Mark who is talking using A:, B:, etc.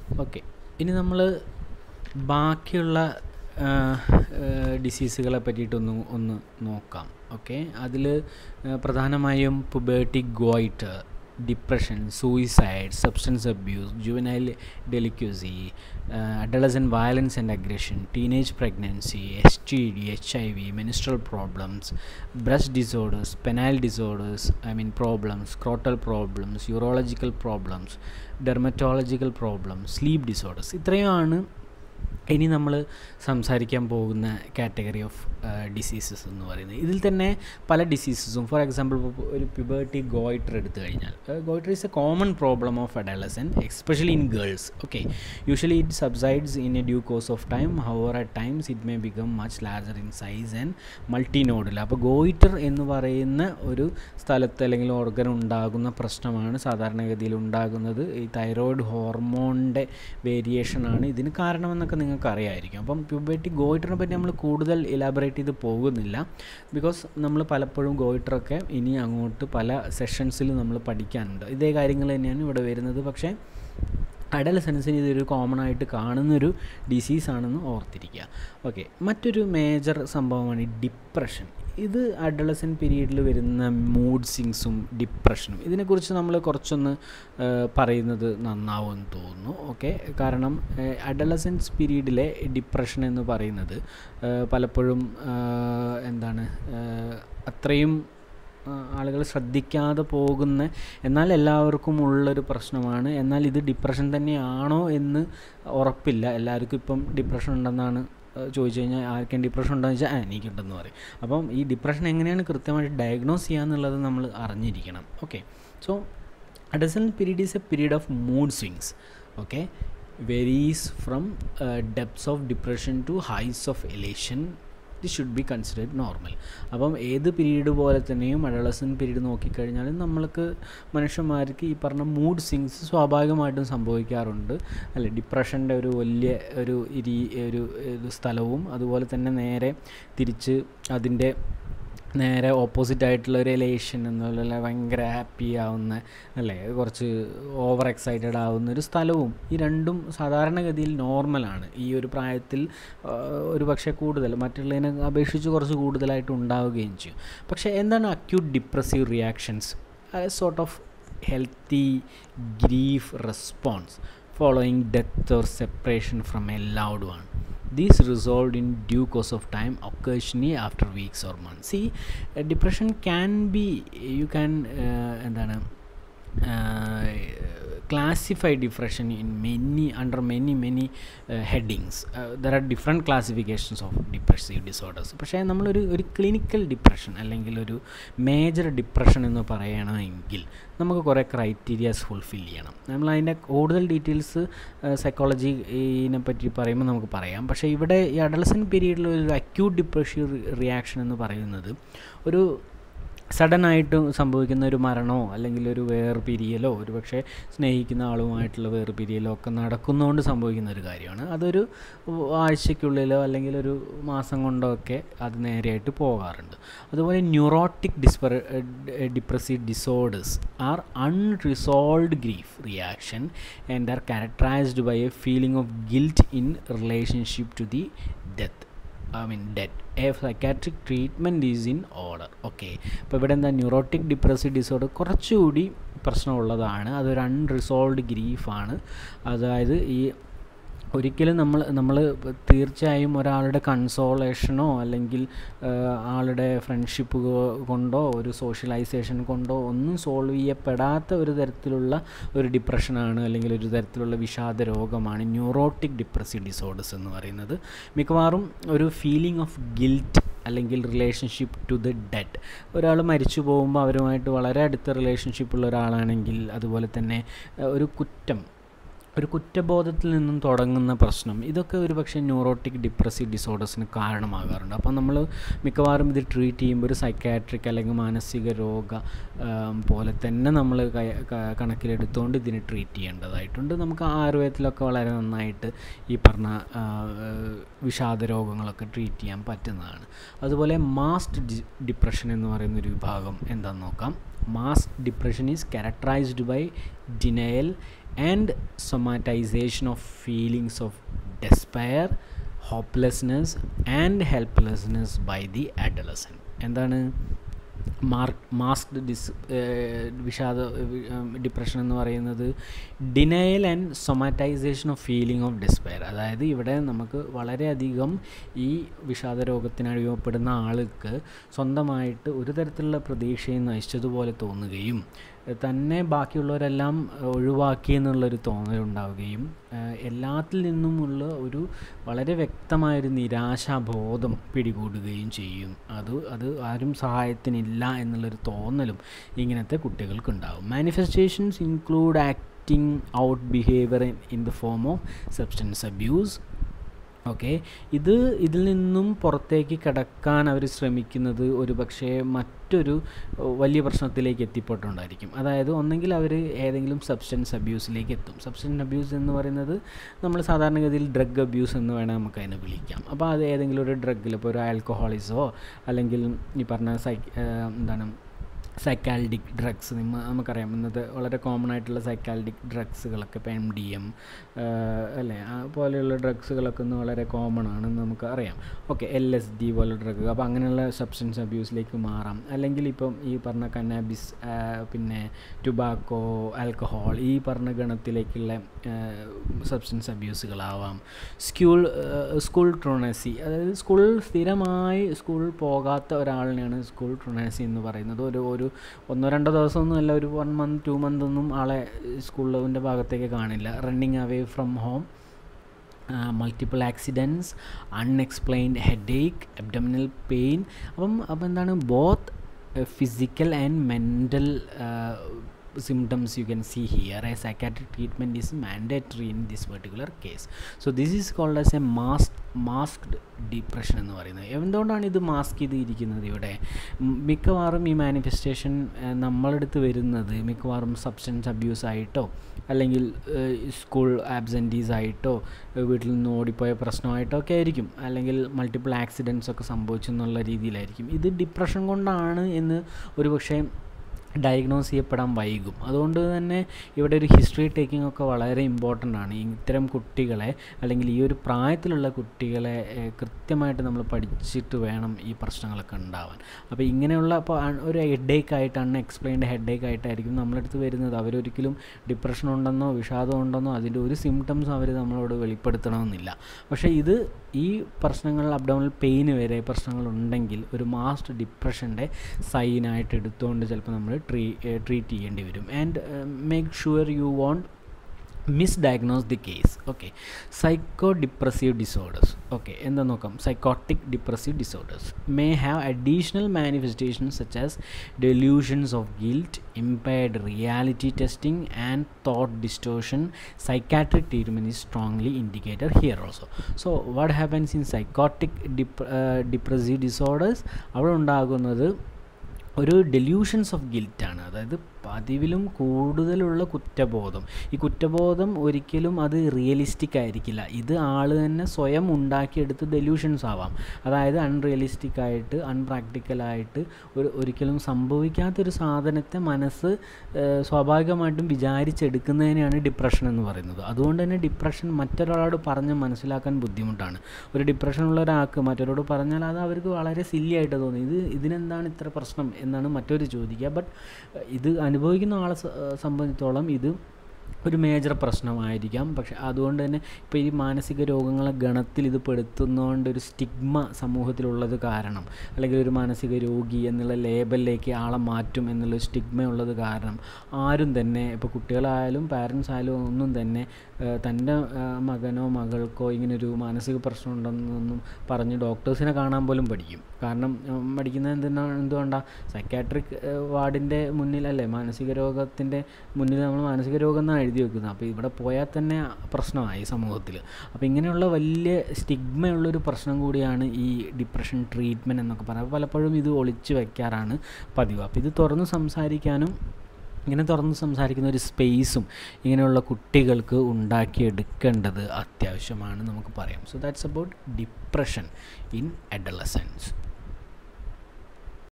A: okay ഇനി നമ്മൾ ബാക്കിയുള്ള ഡിസീസുകളെ പറ്റിയിട്ടൊന്ന് ഒന്ന് നോക്കാം ഓക്കെ അതിൽ പ്രധാനമായും pubertal goitre depression suicide substance abuse juvenile delinquency adolescent violence and aggression teenage pregnancy S T D H I V menstrual problems breast disorders penile disorders I mean problems scrotal problems urological problems dermatological problems sleep disorders ഇത്രയുമാണ് ഇനി നമ്മൾ സംസാരിക്കാൻ പോകുന്ന category of diseases എന്ന് പറയുന്നത് ഇതിൽ തന്നെ പല ഡിസീസസും ഫോർ എക്സാമ്പിൾ ഒരു പ്യൂബേർട്ടി ഗോയിറ്റർ എടുത്തു കഴിഞ്ഞാൽ goitre is a common problem of adolescence especially in girls okay usually it subsides in a due course of time however at times it may become much larger in size and multi nodal അപ്പോൾ goitre എന്ന് പറയുന്ന ഒരു സ്ഥലത്ത് അല്ലെങ്കിൽ organ ഉണ്ടാകുന്ന പ്രശ്നമാണ് സാധാരണഗതിയിൽ ഉണ്ടാകുന്നത് ഈ തൈറോയിഡ് ഹോർമോണിൻ്റെ വേരിയേഷനാണ് ഇതിന് കാരണമെന്നൊക്കെ നിങ്ങൾക്ക് അറിയാമായിരിക്കും അപ്പം പ്യൂബേറ്റി ഗോയിറ്ററിനെ പറ്റി നമ്മൾ കൂടുതൽ ഇലാബറേറ്റ് ചെയ്ത് പോകുന്നില്ല ബിക്കോസ് നമ്മൾ പലപ്പോഴും ഗോയിറ്ററൊക്കെ ഇനി അങ്ങോട്ട് പല സെഷൻസിൽ നമ്മൾ പഠിക്കാനുണ്ട് ഇതേ കാര്യങ്ങൾ തന്നെയാണ് ഇവിടെ വരുന്നത് പക്ഷേ അഡലസൻസിന് ഇതൊരു കോമൺ ആയിട്ട് കാണുന്നൊരു ഡിസീസാണെന്ന് ഓർത്തിരിക്കുക ഓക്കെ മറ്റൊരു മേജർ സംഭവമാണ് ഈ ഡിപ്രഷൻ ഇത് അഡലസൻ പീരീഡിൽ വരുന്ന മൂഡ് സിങ്സും ഡിപ്രഷനും ഇതിനെക്കുറിച്ച് നമ്മൾ കുറച്ചൊന്ന് പറയുന്നത് നന്നാവുമെന്ന് തോന്നുന്നു ഓക്കെ കാരണം അഡലസൻസ് പീരീഡിലെ ഡിപ്രഷൻ എന്ന് പറയുന്നത് പലപ്പോഴും എന്താണ് അത്രയും ആളുകൾ ശ്രദ്ധിക്കാതെ പോകുന്ന എന്നാൽ എല്ലാവർക്കും ഉള്ളൊരു പ്രശ്നമാണ് എന്നാൽ ഇത് ഡിപ്രഷൻ തന്നെയാണോ എന്ന് ഉറപ്പില്ല എല്ലാവർക്കും ഇപ്പം ഡിപ്രഷൻ ഉണ്ടെന്നാണ് ചോദിച്ചു കഴിഞ്ഞാൽ ആർക്കും ഡിപ്രഷൻ ഉണ്ടെന്ന് വെച്ചാൽ ആ എനിക്കുണ്ടെന്ന് പറയും അപ്പം ഈ ഡിപ്രഷൻ എങ്ങനെയാണ് കൃത്യമായിട്ട് ഡയഗ്നോസ് ചെയ്യുക എന്നുള്ളത് നമ്മൾ അറിഞ്ഞിരിക്കണം okay so adolescent period is a period of mood swings okay varies from depths of depression to highs of elation ഇത് ഷുഡ് ബി കൺസിഡേർഡ് നോർമൽ അപ്പം ഏത് പീരീഡ് പോലെ തന്നെയും അഡളസൻ പീരീഡ് നോക്കിക്കഴിഞ്ഞാൽ നമ്മൾക്ക് മനുഷ്യന്മാർക്ക് ഈ പറഞ്ഞ മൂഡ് സിങ്സ് സ്വാഭാവികമായിട്ടും സംഭവിക്കാറുണ്ട് അല്ലെ ഡിപ്രഷൻ്റെ ഒരു വലിയ ഒരു ഇരി ഒരു സ്ഥലവും അതുപോലെ തന്നെ നേരെ തിരിച്ച് അതിൻ്റെ നേരെ ഓപ്പോസിറ്റ് ആയിട്ടുള്ള ഒരു എലേഷൻ എന്നുള്ള ഭയങ്കര ഹാപ്പി ആവുന്ന അല്ലേ കുറച്ച് ഓവർ എക്സൈറ്റഡ് ആവുന്ന ഒരു സ്ഥലവും ഈ രണ്ടും സാധാരണഗതിയിൽ നോർമലാണ് ഈ ഒരു പ്രായത്തിൽ ഒരു പക്ഷേ കൂടുതൽ മറ്റുള്ളതിനെ അപേക്ഷിച്ച് കുറച്ച് കൂടുതലായിട്ട് ഉണ്ടാവുകയും ചെയ്യും പക്ഷേ എന്താണ് acute depressive reactions sort of healthy grief response following death or separation from a loved one these resolved in due course of time occasionally after weeks or months see uh, depression can be you can uh, എന്താണ് classify depression in many under many many uh, headings uh, there are different classifications of depressive disorders പക്ഷേ നമ്മളൊരു ഒരു clinical depression അല്ലെങ്കിൽ ഒരു major depression എന്ന് പറയണമെങ്കിൽ നമുക്ക് കുറേ ക്രൈറ്റീരിയാസ് ഫുൾഫിൽ ചെയ്യണം നമ്മൾ അതിൻ്റെ കൂടുതൽ ഡീറ്റെയിൽസ് സൈക്കോളജിനെ പറ്റി പറയുമ്പോൾ നമുക്ക് പറയാം പക്ഷേ ഇവിടെ ഈ അഡലസൻ പീരീഡിൽ ഒരു അക്യൂട്ട് ഡിപ്രഷീവ് റിയാക്ഷൻ എന്ന് പറയുന്നത് ഒരു സഡനായിട്ട് സംഭവിക്കുന്ന ഒരു മരണമോ അല്ലെങ്കിൽ ഒരു വേർപിരിയലോ ഒരു പക്ഷേ സ്നേഹിക്കുന്ന ആളുമായിട്ടുള്ള വേർപിരിയലോ ഒക്കെ നടക്കുന്നതുകൊണ്ട് സംഭവിക്കുന്ന ഒരു കാര്യമാണ് അതൊരു ആഴ്ചയ്ക്കുള്ളിലോ അല്ലെങ്കിൽ ഒരു മാസം കൊണ്ടോ ഒക്കെ അത് നേരെയായിട്ട് പോകാറുണ്ട് അതുപോലെ ന്യൂറോട്ടിക് ഡിസ്പർ depressive disorders are unresolved grief reaction and are characterized by a feeling of guilt in relationship to the death I mean death a psychiatric treatment is in order okay അപ്പോൾ ഇവിടെ എന്താ ന്യൂറോട്ടിക് ഡിപ്രസീവ് ഡിസോർഡർ കുറച്ചുകൂടി പ്രശ്നമുള്ളതാണ് അതൊരു unresolved ഗ്രീഫാണ് അതായത് ഈ ഒരിക്കലും നമ്മൾ നമ്മൾ തീർച്ചയായും ഒരാളുടെ കൺസോളേഷനോ അല്ലെങ്കിൽ ആളുടെ ഫ്രണ്ട്ഷിപ്പ് കൊണ്ടോ ഒരു സോഷ്യലൈസേഷൻ കൊണ്ടോ ഒന്നും സോൾവ് ചെയ്യപ്പെടാത്ത ഒരു തരത്തിലുള്ള ഒരു ഡിപ്രഷനാണ് അല്ലെങ്കിൽ ഒരു തരത്തിലുള്ള വിഷാദ രോഗമാണ് ന്യൂറോട്ടിക് ഡിപ്രസീവ് ഡിസോർഡേഴ്സ് എന്ന് പറയുന്നത് മിക്കവാറും ഒരു ഫീലിംഗ് ഓഫ് ഗിൽറ്റ് അല്ലെങ്കിൽ റിലേഷൻഷിപ്പ് ടു ദ ഡെഡ് ഒരാൾ മരിച്ചു പോകുമ്പോൾ അവരുമായിട്ട് വളരെ അടുത്ത റിലേഷൻഷിപ്പ് ഉള്ള ഒരാളാണെങ്കിൽ അതുപോലെ തന്നെ ഒരു കുറ്റം ഒരു കുറ്റബോധത്തിൽ നിന്നും തുടങ്ങുന്ന പ്രശ്നം ഇതൊക്കെ ഒരു പക്ഷേ ന്യൂറോട്ടിക് ഡിപ്രസീവ് ഡിസോർഡേഴ്സിന് കാരണമാകാറുണ്ട് അപ്പോൾ നമ്മൾ മിക്കവാറും ഇത് ട്രീറ്റ് ചെയ്യുമ്പോൾ ഒരു സൈക്കാട്രിക് അല്ലെങ്കിൽ മാനസിക രോഗ പോലെ തന്നെ നമ്മൾ കണക്കിലെടുത്തുകൊണ്ട് ഇതിനെ ട്രീറ്റ് ചെയ്യേണ്ടതായിട്ടുണ്ട് നമുക്ക് ആയുർവേദത്തിലൊക്കെ വളരെ നന്നായിട്ട് ഈ പറഞ്ഞ വിഷാദ രോഗങ്ങളൊക്കെ ട്രീറ്റ് ചെയ്യാൻ പറ്റുന്നതാണ് അതുപോലെ മാസ്റ്റ് ഡിപ്രഷൻ എന്ന് പറയുന്നൊരു വിഭാഗം എന്താണെന്ന് നോക്കാം masked depression is characterized by denial and somatization of feelings of despair hopelessness and helplessness by the adolescent എന്താണ് മാർക്ക് മാസ്ക്ഡ് ഡിസ് വിഷാദ ഡിപ്രഷൻ എന്ന് പറയുന്നത് denial and somatization of feeling of despair അതായത് ഇവിടെ നമുക്ക് വളരെയധികം ഈ വിഷാദ രോഗത്തിന് അടിമപ്പെടുന്ന ആൾക്ക് സ്വന്തമായിട്ട് ഒരു തരത്തിലുള്ള പ്രതീക്ഷയും നശിച്ചതുപോലെ തോന്നുകയും തന്നെ ബാക്കിയുള്ളവരെല്ലാം ഒഴിവാക്കി എന്നുള്ളൊരു തോന്നലുണ്ടാവുകയും എല്ലാത്തിൽ നിന്നുമുള്ള ഒരു വളരെ വ്യക്തമായൊരു നിരാശാബോധം പിടികൂടുകയും ചെയ്യും അത് അത് ആരും സഹായത്തിനില്ല എന്നുള്ളൊരു തോന്നലും ഇങ്ങനത്തെ കുട്ടികൾക്കുണ്ടാവും manifestations include acting out behaviour in the form of substance abuse okay ഇത് ഇതിൽ നിന്നും പുറത്തേക്ക് കിടക്കാൻ അവർ ശ്രമിക്കുന്നത് ഒരു പക്ഷേ മറ്റൊരു വലിയ പ്രശ്നത്തിലേക്ക് എത്തിപ്പെട്ടുണ്ടായിരിക്കും അതായത് ഒന്നെങ്കിൽ അവർ ഏതെങ്കിലും സബ്സ്റ്റൻസ് അബ്യൂസിലേക്ക് എത്തും സബ്സ്റ്റൻസ് അബ്യൂസ് എന്ന് പറയുന്നത് നമ്മൾ സാധാരണഗതിയിൽ ഡ്രഗ് അബ്യൂസ് എന്ന് വേണേൽ നമുക്ക് അതിനെ വിളിക്കാം അപ്പോൾ അത് ഏതെങ്കിലും ഒരു ഡ്രഗിൽ ഇപ്പോൾ ഒരു ആൽക്കഹോളിസോ അല്ലെങ്കിൽ ഈ പറഞ്ഞ സൈ എന്താണ് സൈക്കാൽഡിക് ഡ്രഗ്സ് നമുക്കറിയാം ഇന്നത്തെ വളരെ കോമൺ ആയിട്ടുള്ള സൈക്കാൽഡിക് ഡ്രഗ്സുകളൊക്കെ ഇപ്പോൾ എം ഡി എം അല്ലേ പോലെയുള്ള ഡ്രഗ്സുകളൊക്കെ ഇന്ന് വളരെ കോമൺ ആണെന്ന് നമുക്ക് അറിയാം ഓക്കെ എൽ എസ് ഡി പോലെ ഡ്രഗ് അപ്പോൾ അങ്ങനെയുള്ള സബ്സ്റ്റൻസ് അബ്യൂസിലേക്ക് മാറാം അല്ലെങ്കിൽ ഇപ്പം ഈ പറഞ്ഞ കന്നാബിസ് പിന്നെ ടുബാക്കോ ആൽക്കഹോൾ ഈ പറഞ്ഞ ഗണത്തിലേക്കുള്ള സബ്സ്റ്റൻസ് അബ്യൂസുകളാവാം സ്കൂൾ സ്കൂൾ ട്രോണസി അതായത് സ്കൂൾ സ്ഥിരമായി സ്കൂൾ പോകാത്ത ഒരാളിനെയാണ് സ്കൂൾ ട്രോണസി എന്ന് പറയുന്നത് ഒരു ഒരു ഒന്നോ രണ്ടോ ദിവസമൊന്നും അല്ല ഒരു വൺ മന്ത് ടു മന്ത് ഒന്നും ആളെ സ്കൂളിൻ്റെ ഭാഗത്തേക്ക് കാണില്ല running away from home multiple accidents unexplained headache abdominal pain അപ്പം അപ്പം എന്താണ് both physical and mental symptoms you can see here a psychiatric treatment is mandatory in this particular case so this is called as a masked masked depression എന്ന് പറയുന്നത് എന്തുകൊണ്ടാണ് ഇത് mask ചെയ്തിരിക്കുന്നത് ഇവിടെ മിക്കവാറും ഈ മാനിഫെസ്റ്റേഷൻ നമ്മളടുത്ത് വരുന്നത് മിക്കവാറും സബ്സ്റ്റൻസ് അബ്യൂസ് ആയിട്ടോ അല്ലെങ്കിൽ സ്കൂൾ ആബ്സെൻറ്റീസ് ആയിട്ടോ വീട്ടിൽ നിന്ന് ഓടിപ്പോയ പ്രശ്നമായിട്ടോ ഒക്കെ ആയിരിക്കും അല്ലെങ്കിൽ മൾട്ടിപ്പിൾ ആക്സിഡൻറ്റ്സ് ഒക്കെ സംഭവിച്ചു എന്നുള്ള രീതിയിലായിരിക്കും ഇത് ഡിപ്രഷൻ കൊണ്ടാണ് എന്ന് ഒരു പക്ഷേ ഡയഗ്നോസ് ചെയ്യപ്പെടാൻ വൈകും അതുകൊണ്ട് തന്നെ ഇവിടെ ഒരു ഹിസ്റ്ററി ടേക്കിംഗ് ഒക്കെ വളരെ ഇമ്പോർട്ടൻ്റ് ആണ് ഇത്തരം കുട്ടികളെ അല്ലെങ്കിൽ ഈ ഒരു പ്രായത്തിലുള്ള കുട്ടികളെ കൃത്യമായിട്ട് നമ്മൾ പഠിച്ചിട്ട് വേണം ഈ പ്രശ്നങ്ങളൊക്കെ ഉണ്ടാവാൻ അപ്പോൾ ഇങ്ങനെയുള്ള അപ്പോൾ ഒരു ഹെഡേക്ക് ആയിട്ട് അൺഎക്സ്പ്ലെയിൻഡ് ഹെഡേക്ക് ആയിട്ടായിരിക്കും നമ്മളടുത്ത് വരുന്നത് അവരൊരിക്കലും ഡിപ്രഷൻ ഉണ്ടെന്നോ വിഷാദം ഉണ്ടെന്നോ അതിൻ്റെ ഒരു സിംറ്റംസും അവർ നമ്മളോട് വെളിപ്പെടുത്തണമെന്നില്ല പക്ഷേ ഇത് ഈ പ്രശ്നങ്ങൾ അബ്ഡോമിനൽ പെയിന് വരെ പ്രശ്നങ്ങൾ ഉണ്ടെങ്കിൽ ഒരു മാസ്റ്റ് ഡിപ്രഷൻ്റെ സൈനായിട്ട് എടുത്തുകൊണ്ട് ചിലപ്പോൾ നമ്മൾ ട്രീ ട്രീറ്റ് ചെയ്യേണ്ടി വരും and make sure you won't misdiagnose the case okay psycho depressive disorders okay എന്താ നോക്കാം psychotic depressive disorders may have additional manifestations such as delusions of guilt impaired reality testing and thought distortion psychiatric treatment is strongly indicator here also so what happens in psychotic dep depressive disorders അവിടെ ഉണ്ടാകുന്നത് ഒരു delusions of ഗിൽറ്റാണ് അതായത് പതിവിലും കൂടുതലുള്ള കുറ്റബോധം ഈ കുറ്റബോധം ഒരിക്കലും അത് റിയലിസ്റ്റിക് ആയിരിക്കില്ല ഇത് ആൾ തന്നെ സ്വയം ഉണ്ടാക്കിയെടുത്ത് ഡെല്യൂഷൻസ് ആവാം അതായത് അൺറിയലിസ്റ്റിക് ആയിട്ട് അൺപ്രാക്ടിക്കലായിട്ട് ഒരു ഒരിക്കലും സംഭവിക്കാത്തൊരു സാധനത്തെ മനസ്സ് സ്വാഭാവികമായിട്ടും വിചാരിച്ചെടുക്കുന്നതിനെയാണ് ഡിപ്രഷൻ എന്ന് പറയുന്നത് അതുകൊണ്ട് തന്നെ ഡിപ്രഷൻ മറ്റൊരാളോട് പറഞ്ഞ് മനസ്സിലാക്കാൻ ബുദ്ധിമുട്ടാണ് ഒരു ഡിപ്രഷനുള്ള ഒരാൾക്ക് മറ്റൊരാളോട് പറഞ്ഞാൽ അത് അവർക്ക് വളരെ സില്ലി ആയിട്ട് തോന്നി ഇത് ഇതിനെന്താണ് ഇത്ര പ്രശ്നം എന്നാണ് മറ്റൊരു ചോദിക്കുക ബട്ട് ഇത് അനുഭവിക്കുന്ന ആളെ സംബന്ധിച്ചോളം ഇത് ഒരു മേജർ പ്രശ്നമായിരിക്കാം പക്ഷെ അതുകൊണ്ട് തന്നെ ഇപ്പോൾ ഈ മാനസിക രോഗങ്ങളെ ഗണത്തിൽ ഇത് പെടുത്തുന്നതുകൊണ്ട് ഒരു സ്റ്റിഗ്മ സമൂഹത്തിലുള്ളത് കാരണം അല്ലെങ്കിൽ ഒരു മാനസിക രോഗി എന്നുള്ള ലേബലിലേക്ക് ആളെ മാറ്റും എന്നുള്ള സ്റ്റിഗ്മ ഉള്ളത് കാരണം ആരും തന്നെ ഇപ്പോൾ കുട്ടികളായാലും പാരൻസ് ആയാലും ഒന്നും തന്നെ തൻ്റെ മകനോ മകൾക്കോ ഇങ്ങനൊരു മാനസിക പ്രശ്നം ഉണ്ടെന്നൊന്നും പറഞ്ഞ് ഡോക്ടേഴ്സിനെ കാണാൻ പോലും പഠിക്കും കാരണം പഠിക്കുന്നത് എന്തിനാണ് എന്തുകൊണ്ടാണ് സൈക്കാട്രിക് വാർഡിൻ്റെ മുന്നിലല്ലേ മാനസിക രോഗത്തിൻ്റെ മുന്നിൽ നമ്മൾ മാനസിക രോഗം എന്നാണ് എഴുതി വെക്കുന്നത് അപ്പോൾ ഇവിടെ പോയാൽ തന്നെ പ്രശ്നമായി സമൂഹത്തിൽ അപ്പോൾ ഇങ്ങനെയുള്ള വലിയ സ്റ്റിഗ്മയുള്ളൊരു പ്രശ്നം കൂടിയാണ് ഈ ഡിപ്രഷൻ ട്രീറ്റ്മെൻറ്റ് എന്നൊക്കെ പറയുന്നത് പലപ്പോഴും ഇത് ഒളിച്ചു വയ്ക്കാറാണ് പതിവ് അപ്പോൾ ഇത് തുറന്ന് സംസാരിക്കാനും ഇങ്ങനെ തുറന്ന് സംസാരിക്കുന്ന ഒരു സ്പേസും ഇങ്ങനെയുള്ള കുട്ടികൾക്ക് ഉണ്ടാക്കിയെടുക്കേണ്ടത് അത്യാവശ്യമാണ് നമുക്ക് പറയാം so that's about depression in adolescence